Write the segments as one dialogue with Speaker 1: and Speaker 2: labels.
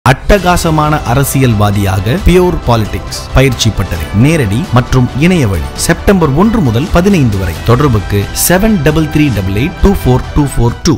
Speaker 1: அட்டகாசமான அரசியல்வாதியாக pure politics பயிற்சி பட்டறை நேரடி மற்றும் இணைய வழி செப்டம்பர் ஒன்று முதல் பதினைந்து வரை தொடர்புக்கு seven double three double eight two four two four two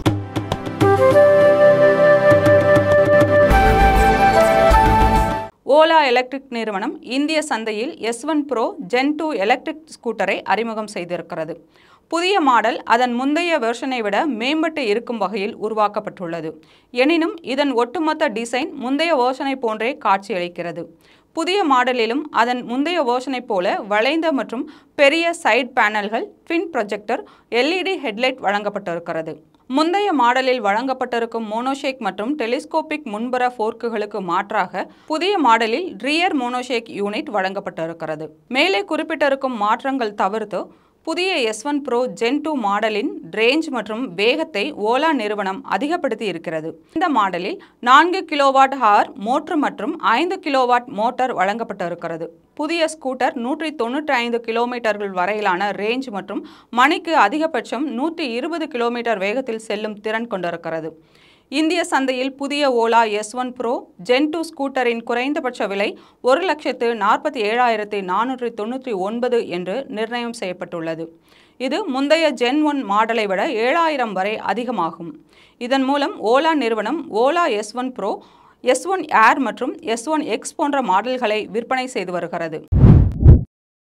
Speaker 2: Ola electric நிறுவனம் இந்திய சந்தையில் S one pro gen two electric ஸ்கூட்டரை அறிமுகம் செய்திருக்கிறது புதிய மாடல் அதன் முந்தைய வெர்ஷனை விட மேம்பட்டு இருக்கும் வகையில் உருவாக்கப்பட்டுள்ளது எனினும் இதன் ஒட்டுமொத்த டிசைன் முந்தைய வெர்ஷனை போன்றே காட்சியளிக்கிறது புதிய மாடலிலும் அதன் முந்தைய வெர்ஷனை போல வளைந்த மற்றும் பெரிய சைடு பேனல்கள் ட்வின் ப்ரொஜெக்டர் எல்இடி ஹெட்லைட் வழங்கப்பட்டிருக்கிறது முந்தைய மாடலில் வழங்கப்பட்டிருக்கும் மோனோஷேக் மற்றும் டெலிஸ்கோபிக் முன்புற ஃபோர்க்குகளுக்கு மாற்றாக புதிய மாடலில் ரியர் மோனோஷேக் யூனிட் வழங்கப்பட்டிருக்கிறது மேலே குறிப்பிட்டிருக்கும் மாற்றங்கள் தவிர்த்து புதிய S one pro gen two மாடலின் ரேஞ்ச் மற்றும் வேகத்தை ஓலா நிறுவனம் அதிகப்படுத்தி இருக்கிறது இந்த மாடலில் நான்கு கிலோவாட் ஹார் மோட்டர் மற்றும் ஐந்து கிலோவாட் மோட்டார் வழங்கப்பட்டிருக்கிறது புதிய ஸ்கூட்டர் நூற்றி தொண்ணூற்றி ஐந்து கிலோமீட்டர்கள் வரையிலான ரேஞ்ச் மற்றும் மணிக்கு அதிகபட்சம் நூற்றி இருபது கிலோமீட்டர் வேகத்தில் செல்லும் திறன் கொண்டிருக்கிறது இந்திய சந்தையில் புதிய Ola S one pro gen two ஸ்கூட்டரின் குறைந்தபட்ச விலை ஒரு லட்சத்து நாற்பத்தி ஏழாயிரத்தி நானூற்றி தொண்ணூற்றி ஒன்பது என்று நிர்ணயம் செய்யப்பட்டுள்ளது இது முந்தைய ஜென் ஒன் மாடலை விட ஏழாயிரம் வரை அதிகமாகும் இதன் மூலம் ஓலா நிறுவனம் Ola S one pro S one air மற்றும் எஸ் ஒன் எக்ஸ் போன்ற மாடல்களை விற்பனை செய்து வருகிறது